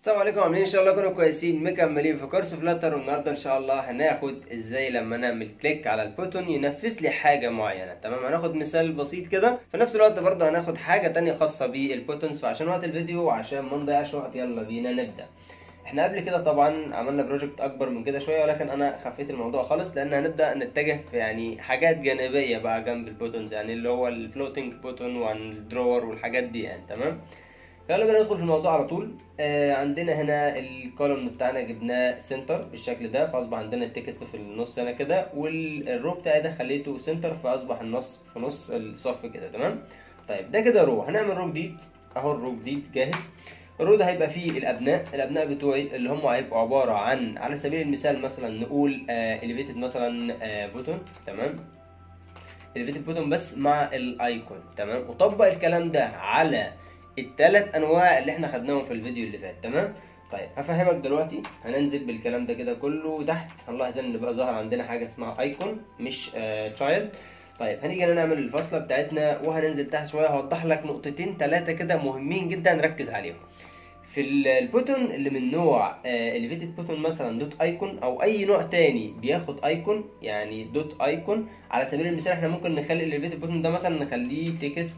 السلام عليكم عاملين ان شاء الله كلكم كويسين مكملين في كورس فلاتر والنهارده ان شاء الله هناخد ازاي لما نعمل كليك على البوتون ينفذ لي حاجه معينه تمام هناخد مثال بسيط كده في نفس الوقت برضه هناخد حاجه تانية خاصه بالبوتونز فعشان وقت الفيديو وعشان ما نضيعش وقت يلا بينا نبدا احنا قبل كده طبعا عملنا بروجكت اكبر من كده شويه ولكن انا خفيت الموضوع خالص لان هنبدا نتجه في يعني حاجات جانبيه بقى جنب البوتونز يعني اللي هو الفلوتنج بوتون والدرور والحاجات دي يعني تمام يلا بينا ندخل في الموضوع على طول آه عندنا هنا الكولوم بتاعنا جبناه سنتر بالشكل ده فاصبح عندنا التكست في النص هنا كده والرو بتاعي ده خليته سنتر فاصبح النص في نص الصف كده تمام طيب ده كده رو هنعمل رو جديد اهو الرو جديد جاهز الرو ده هيبقى فيه الابناء الابناء بتوعي اللي هم هيبقوا عباره عن على سبيل المثال مثلا نقول اليفيتد مثلا بوتون تمام اليفيتد بوتون بس مع الايكون تمام وطبق الكلام ده على الثلاث انواع اللي احنا خدناهم في الفيديو اللي فات تمام طيب هفهمك دلوقتي هننزل بالكلام ده كده كله تحت هنلاحظ ان بقى ظهر عندنا حاجه اسمها ايكون مش تشايلد طيب هنيجي هنا نعمل الفاصله بتاعتنا وهننزل تحت شويه هوضح لك نقطتين ثلاثه كده مهمين جدا نركز عليهم في البوتون اللي من نوع اليفيتد بوتون مثلا دوت ايكون او اي نوع تاني بياخد ايكون يعني دوت ايكون على سبيل المثال احنا ممكن نخلي الاليفيتد بوتون ده مثلا نخليه تكست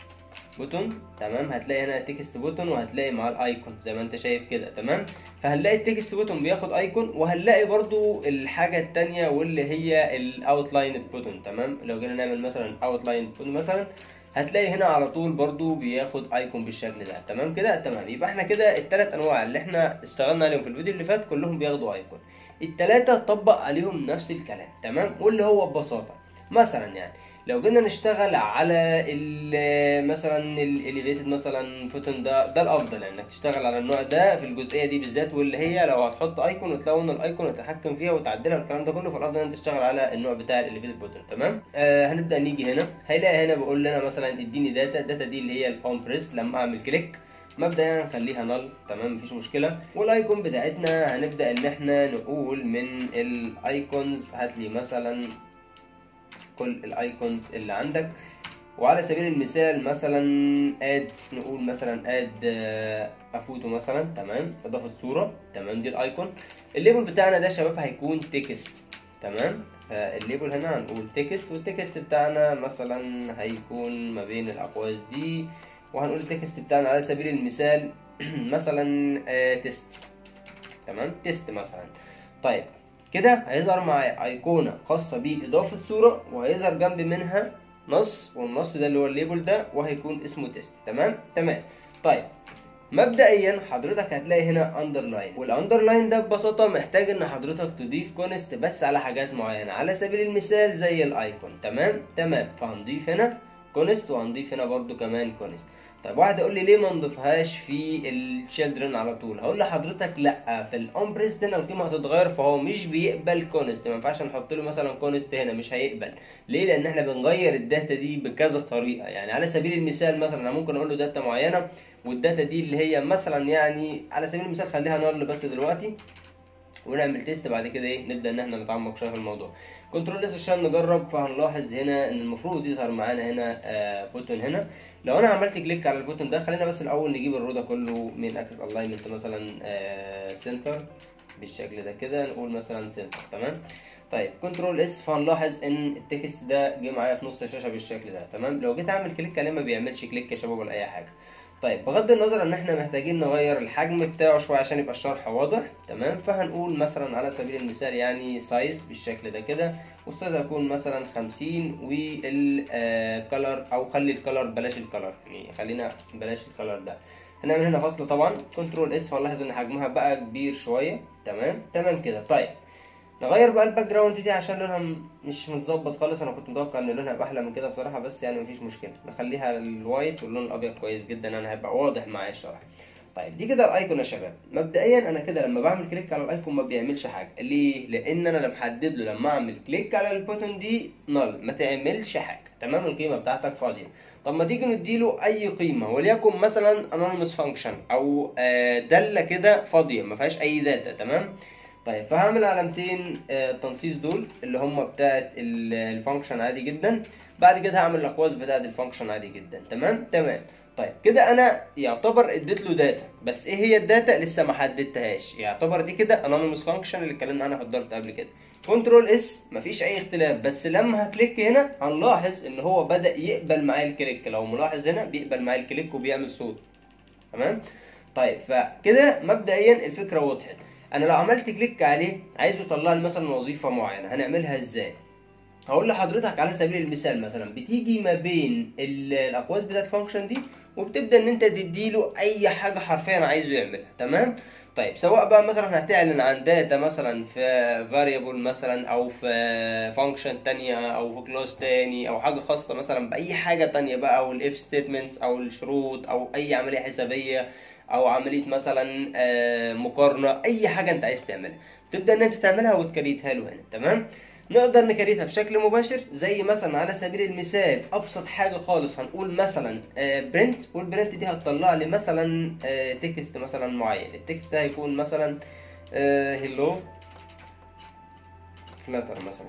بوتون تمام هتلاقي هنا تكست بوتون وهتلاقي معاه الايكون زي ما انت شايف كده تمام فهنلاقي التكست بوتون بياخد ايكون وهنلاقي برضو الحاجه الثانيه واللي هي الاوتلاين بوتون تمام لو جينا نعمل مثلا اوتلاين بوتون مثلا هتلاقي هنا على طول برضو بياخد ايكون بالشكل ده تمام كده تمام يبقى احنا كده الثلاث انواع اللي احنا اشتغلنا عليهم في الفيديو اللي فات كلهم بياخدوا ايكون الثلاثه طبق عليهم نفس الكلام تمام واللي هو ببساطه مثلا يعني لو جينا نشتغل على مثلا الاليفيتد مثلا فوتون ده ده الافضل يعني انك تشتغل على النوع ده في الجزئيه دي بالذات واللي هي لو هتحط ايكون وتلون الايكون وتتحكم فيها وتعدلها والكلام ده كله فالافضل انك تشتغل على النوع بتاع الاليفيتد بوتون تمام آه هنبدا نيجي هنا هيلاقي هنا بيقول لنا مثلا اديني داتا الداتا دي اللي هي الاون بريس لما اعمل كليك مبدئيا نخليها نل تمام مفيش مشكله والايكون بتاعتنا هنبدا ان احنا نقول من الايكونز هات لي مثلا كل الايكونز اللي عندك وعلى سبيل المثال مثلا اد نقول مثلا اد افوتو مثلا تمام اضافه صوره تمام دي الايكون الليبل بتاعنا ده شباب هيكون تكست تمام فالليبل هنا هنقول تكست والتكست بتاعنا مثلا هيكون ما بين الاقواس دي وهنقول التكست بتاعنا على سبيل المثال مثلا تيست تمام تيست مثلا طيب كده هيظهر معايا ايقونه خاصه باضافه صوره وهيظهر جنب منها نص والنص ده اللي هو الليبل ده وهيكون اسمه تيست تمام تمام طيب مبدئيا حضرتك هتلاقي هنا اندرلاين والاندرلاين ده ببساطه محتاج ان حضرتك تضيف كونست بس على حاجات معينه على سبيل المثال زي الايكون تمام تمام فهنضيف هنا كونست وهنضيف هنا برده كمان كونست طيب واحد يقول لي ليه ما نضيفهاش في الشيلدرن على طول هقول لحضرتك لا في الامبريست هنا القيمه هتتغير فهو مش بيقبل كونست ما ينفعش نحط له مثلا كونست هنا مش هيقبل ليه لان احنا بنغير الداتا دي بكذا طريقه يعني على سبيل المثال مثلا انا ممكن اقول له داتا معينه والداتا دي اللي هي مثلا يعني على سبيل المثال خليها نل بس دلوقتي ونعمل تيست بعد كده ايه نبدا ان احنا نتعمق شويه في الموضوع كنترول اس عشان نجرب فهنلاحظ هنا ان المفروض يظهر معانا هنا آه بوتون هنا لو انا عملت كليك على البوتون ده خلينا بس الاول نجيب الرو ده كله من اكسس الاينمنت مثلا آه سنتر بالشكل ده كده نقول مثلا سنتر تمام طيب كنترول اس فهنلاحظ ان التكست ده جه معايا في نص الشاشه بالشكل ده تمام لو جيت اعمل كليك عليه ما بيعملش كليك يا شباب ولا اي حاجه طيب بغض النظر ان احنا محتاجين نغير الحجم بتاعه شويه عشان يبقى الشرح واضح تمام فهنقول مثلا على سبيل المثال يعني سايز بالشكل ده كده والسايز هيكون مثلا 50 والكلر او خلي الكلر بلاش الكلر يعني خلينا بلاش الكلر ده هنعمل هنا فاصله طبعا كنترول اس فنلاحظ ان حجمها بقى كبير شويه تمام تمام كده طيب نغير بقى الباك جراوند دي عشان لونها مش متظبط خالص انا كنت متوقع ان لونها يبقى احلى من كده بصراحه بس يعني مفيش مشكله نخليها الوايت واللون الابيض كويس جدا انا هيبقى واضح معايا الشرح طيب دي كده الايكون يا شباب مبدئيا انا كده لما بعمل كليك على الايكون ما بيعملش حاجه ليه لان انا محدد له لما اعمل كليك على البوتون دي نل ما تعملش حاجه تمام القيمه بتاعتك فاضيه طب ما تيجي نديله اي قيمه وليكن مثلا anonymous function او داله كده فاضيه ما فيهاش اي داتا تمام طيب فهعمل علامتين التنصيص دول اللي هم بتاعت الفانكشن عادي جدا بعد كده هعمل الاقواس بتاعت الفانكشن عادي جدا تمام تمام طيب كده انا يعتبر اديت له داتا بس ايه هي الداتا لسه ما حددتهاش يعتبر دي كده انونيموس فانكشن اللي اتكلمنا عنها في الدارت قبل كده كنترول اس مفيش اي اختلاف بس لما هكليك هنا هنلاحظ ان هو بدا يقبل معايا الكليك لو ملاحظ هنا بيقبل معايا الكليك وبيعمل صوت تمام طيب فكده مبدئيا الفكره وضحت انا لو عملت كليك عليه عايزه يطلع لي مثلا وظيفه معينه هنعملها ازاي هقول لحضرتك على سبيل المثال مثلا بتيجي ما بين ال- الاقواس بتاعت الفانكشن دي وبتبدا ان انت تديله اي حاجه حرفيا عايزه يعملها تمام طيب سواء بقى مثلا هتعلن عن داتا مثلا في فاريبل مثلا او في فانكشن تانية او في كلاس تاني او حاجه خاصه مثلا باي حاجه تانية بقى او الاف ستيتمنتس او الشروط او اي عمليه حسابيه او عمليه مثلا آه، مقارنه اي حاجه انت عايز تعملها تبدا ان انت تعملها وتكريتها له هنا تمام نقدر نكريتها بشكل مباشر زي مثلا على سبيل المثال ابسط حاجه خالص هنقول مثلا برنت والبرنت دي هتطلع لي مثلا تكست مثلا معين التكست ده هيكون مثلا هلو فلاتر مثلا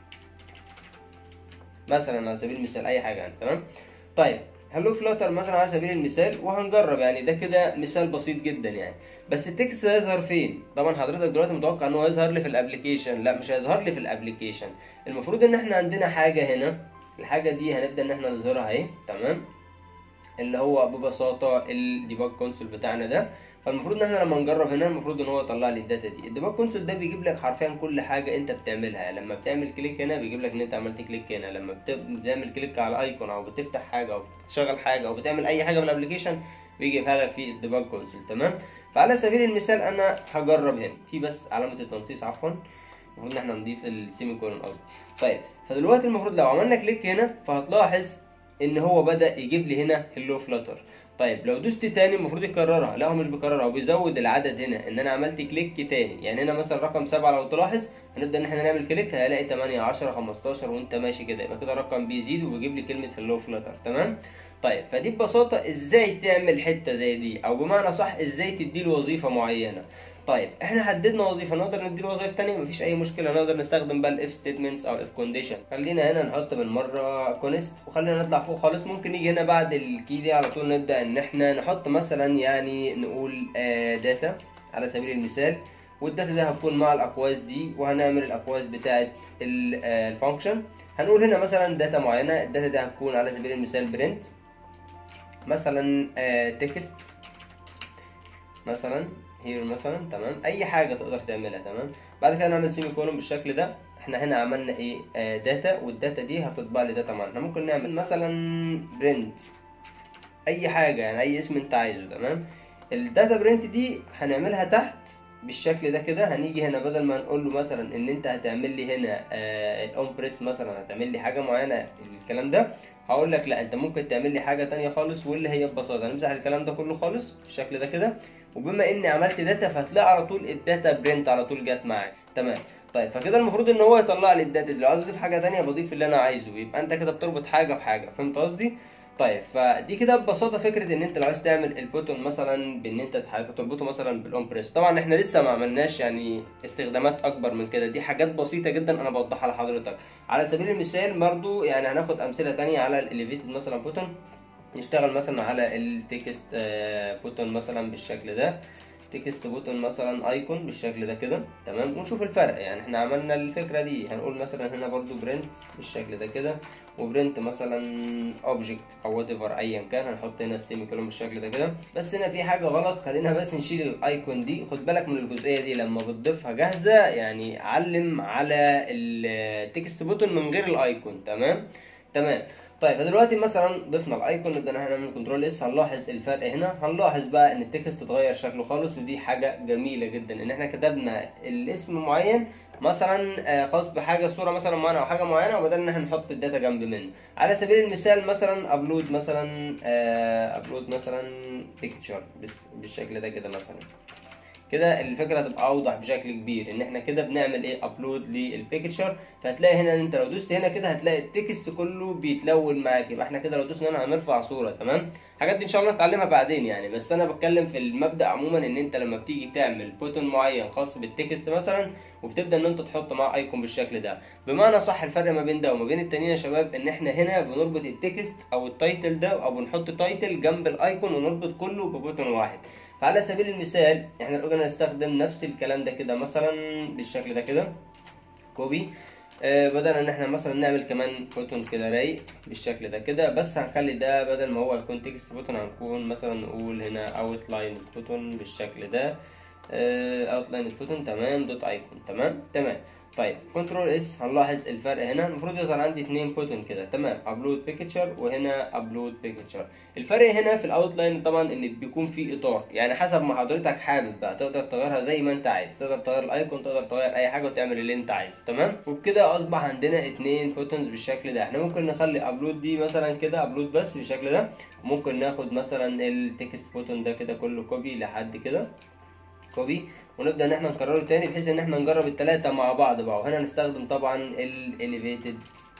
مثلا على سبيل المثال اي حاجه يعني تمام طيب هلو فلاتر مثلا على سبيل المثال وهنجرب يعني ده كده مثال بسيط جدا يعني بس التكست ده يظهر فين طبعا حضرتك دلوقتي متوقع ان هو يظهر لي في الابلكيشن لا مش هيظهر لي في الابلكيشن المفروض ان احنا عندنا حاجه هنا الحاجه دي هنبدا ان احنا نظهرها اهي تمام اللي هو ببساطه الديباج كونسول بتاعنا ده فالمفروض ان احنا لما نجرب هنا المفروض ان هو يطلع لي الداتا دي الديباج كونسول ده بيجيب لك حرفيا كل حاجه انت بتعملها يعني لما بتعمل كليك هنا بيجيب لك ان انت عملت كليك هنا لما بت- بتعمل كليك على ايكون او بتفتح حاجه او بتشغل حاجه او بتعمل اي حاجه من الابلكيشن بيجيبها لك في الديباج كونسول تمام فعلى سبيل المثال انا هجرب هنا في بس علامه التنصيص عفوا المفروض ان احنا نضيف السيمي كولون قصدي طيب فدلوقتي المفروض لو عملنا كليك هنا فهتلاحظ ان هو بدا يجيب لي هنا هلو فلاتر طيب لو دوست تاني المفروض يكررها لا هو مش بيكررها هو بيزود العدد هنا ان انا عملت كليك تاني يعني هنا مثلا رقم سبعة لو تلاحظ هنبدا ان احنا نعمل كليك هلاقي 8 10 15 وانت ماشي كده يبقى كده الرقم بيزيد وبيجيب لي كلمه هلو فلاتر تمام طيب فدي ببساطه ازاي تعمل حته زي دي او بمعنى صح ازاي تديله وظيفه معينه طيب احنا حددنا وظيفه نقدر نديله وظائف تانية مفيش اي مشكله نقدر نستخدم بقى الاف ستيتمنتس او الاف كونديشن خلينا هنا نحط بالمره كونست وخلينا نطلع فوق خالص ممكن نيجي هنا بعد الكي دي على طول نبدا ان احنا نحط مثلا يعني نقول داتا على سبيل المثال والداتا ده هتكون مع الاقواس دي وهنعمل الاقواس بتاعه الفانكشن هنقول هنا مثلا داتا معينه الداتا دي هتكون على سبيل المثال برنت مثلا تكست مثلا هير مثلا تمام اي حاجه تقدر تعملها تمام بعد كده نعمل سيمي كولون بالشكل ده احنا هنا عملنا ايه آه داتا والداتا دي هتطبع لي داتا معينه احنا ممكن نعمل مثلا برنت اي حاجه يعني اي اسم انت عايزه تمام الداتا برنت دي هنعملها تحت بالشكل ده كده هنيجي هنا بدل ما نقول له مثلا ان انت هتعمل لي هنا آه الاون بريس مثلا هتعمل لي حاجه معينه الكلام ده هقول لك لا انت ممكن تعمل لي حاجه تانية خالص واللي هي ببساطه هنمسح الكلام ده كله خالص بالشكل ده كده وبما اني عملت داتا فهتلاقي على طول الداتا برنت على طول جت معاك تمام طيب فكده المفروض ان هو يطلع لي الداتا دي لو عايز اضيف حاجه تانية بضيف اللي انا عايزه يبقى انت كده بتربط حاجه بحاجه فهمت قصدي طيب فدي كده ببساطه فكره ان انت لو عايز تعمل البوتون مثلا بان انت تربطه مثلا بالاون بريس طبعا احنا لسه ما عملناش يعني استخدامات اكبر من كده دي حاجات بسيطه جدا انا بوضحها لحضرتك على سبيل المثال برضو يعني هناخد امثله تانية على الاليفيتد مثلا بوتون نشتغل مثلا على التكست بوتون مثلا بالشكل ده تكست بوتون مثلا ايكون بالشكل ده كده تمام ونشوف الفرق يعني احنا عملنا الفكره دي هنقول مثلا هنا برضو برنت بالشكل ده كده وبرنت مثلا اوبجكت او وات ايفر ايا كان هنحط هنا السيمي كولون بالشكل ده كده بس هنا في حاجه غلط خلينا بس نشيل الايكون دي خد بالك من الجزئيه دي لما بتضيفها جاهزه يعني علم على التكست بوتون من غير الايكون تمام تمام طيب فدلوقتي مثلا ضفنا الايكون نبدا ان احنا نعمل كنترول اس هنلاحظ الفرق هنا هنلاحظ بقى ان التكست اتغير شكله خالص ودي حاجه جميله جدا ان احنا كتبنا الاسم معين مثلا خاص بحاجه صوره مثلا معينه او حاجه معينه وبدل ان احنا نحط الداتا جنب منه على سبيل المثال مثلا ابلود مثلا ابلود مثلا بيكتشر بالشكل ده كده مثلا كده الفكره هتبقى اوضح بشكل كبير ان احنا كده بنعمل ايه ابلود للبيكتشر فهتلاقي هنا انت لو دوست هنا كده هتلاقي التكست كله بيتلون معاك يبقى احنا كده لو دوسنا هنا هنرفع صوره تمام الحاجات دي ان شاء الله نتعلمها بعدين يعني بس انا بتكلم في المبدا عموما ان انت لما بتيجي تعمل بوتن معين خاص بالتكست مثلا وبتبدا ان انت تحط معاه ايكون بالشكل ده بمعنى صح الفرق ما بين ده وما بين التانيين يا شباب ان احنا هنا بنربط التكست او التايتل ده او بنحط تايتل جنب الايكون ونربط كله ببوتن واحد فعلى سبيل المثال احنا لو قلنا نستخدم نفس الكلام ده كده مثلا بالشكل ده كده كوبي آه بدل ان احنا مثلا نعمل كمان بوتون كده رايق بالشكل ده كده بس هنخلي ده بدل ما هو يكون تكست بوتون هنكون مثلا نقول هنا اوتلاين بوتون بالشكل ده اوتلاين بوتون تمام دوت ايكون تمام تمام طيب كنترول اس هنلاحظ الفرق هنا المفروض يظهر عندي اتنين بوتون كده تمام ابلود بيكتشر وهنا ابلود بيكتشر الفرق هنا في الاوتلاين طبعا ان بيكون في اطار يعني حسب ما حضرتك حابب بقى تقدر تغيرها زي ما انت عايز تقدر تغير الايكون تقدر تغير اي حاجه وتعمل اللي انت عايزه تمام وبكده اصبح عندنا اتنين بوتونز بالشكل ده احنا ممكن نخلي ابلود دي مثلا كده ابلود بس بالشكل ده ممكن ناخد مثلا التكست بوتون ده كده كله كوبي لحد كده كوبي ونبدا ان احنا نكرره تاني بحيث ان احنا نجرب التلاتة مع بعض بقى وهنا نستخدم طبعا الاليفيتد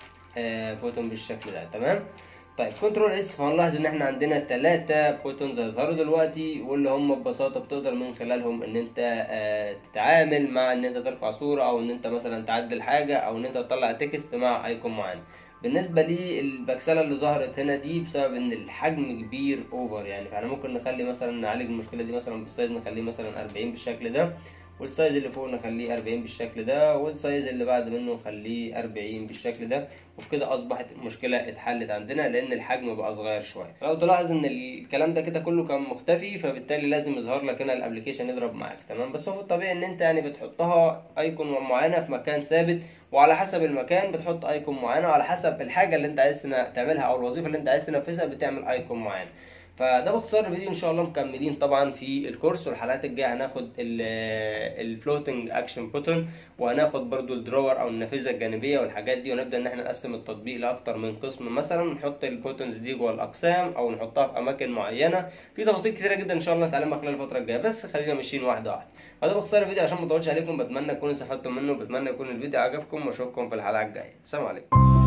بوتون بالشكل ده تمام طيب كنترول اس فهنلاحظ ان احنا عندنا تلاتة بوتونز هيظهروا دلوقتي واللي هم ببساطه بتقدر من خلالهم ان انت آه تتعامل مع ان انت ترفع صوره او ان انت مثلا تعدل حاجه او ان انت تطلع تكست مع ايكون معين بالنسبه لي البكسله اللي ظهرت هنا دي بسبب ان الحجم كبير اوفر يعني فاحنا ممكن نخلي مثلا نعالج المشكله دي مثلا بالسايز نخليه مثلا 40 بالشكل ده والسايز اللي فوق نخليه 40 بالشكل ده والسايز اللي بعد منه نخليه 40 بالشكل ده وبكده اصبحت المشكله اتحلت عندنا لان الحجم بقى صغير شويه لو تلاحظ ان الكلام ده كده كله كان مختفي فبالتالي لازم يظهر لك هنا الابلكيشن يضرب معاك تمام بس هو في الطبيعي ان انت يعني بتحطها ايكون معينه في مكان ثابت وعلى حسب المكان بتحط ايكون معينه وعلى حسب الحاجه اللي انت عايز تعملها او الوظيفه اللي انت عايز تنفذها بتعمل ايكون معين فده باختصار الفيديو ان شاء الله مكملين طبعا في الكورس والحلقات الجايه هناخد الفلوتنج اكشن بوتون وهناخد برضو الدرور او النافذه الجانبيه والحاجات دي ونبدا ان احنا نقسم التطبيق لاكتر من قسم مثلا نحط البوتونز دي جوه الاقسام او نحطها في اماكن معينه في تفاصيل كتيره جدا ان شاء الله نتعلمها خلال الفتره الجايه بس خلينا ماشيين واحده واحده فده باختصار الفيديو عشان ما اطولش عليكم بتمنى تكونوا استفدتم منه بتمنى يكون الفيديو عجبكم واشوفكم في الحلقه الجايه سلام عليكم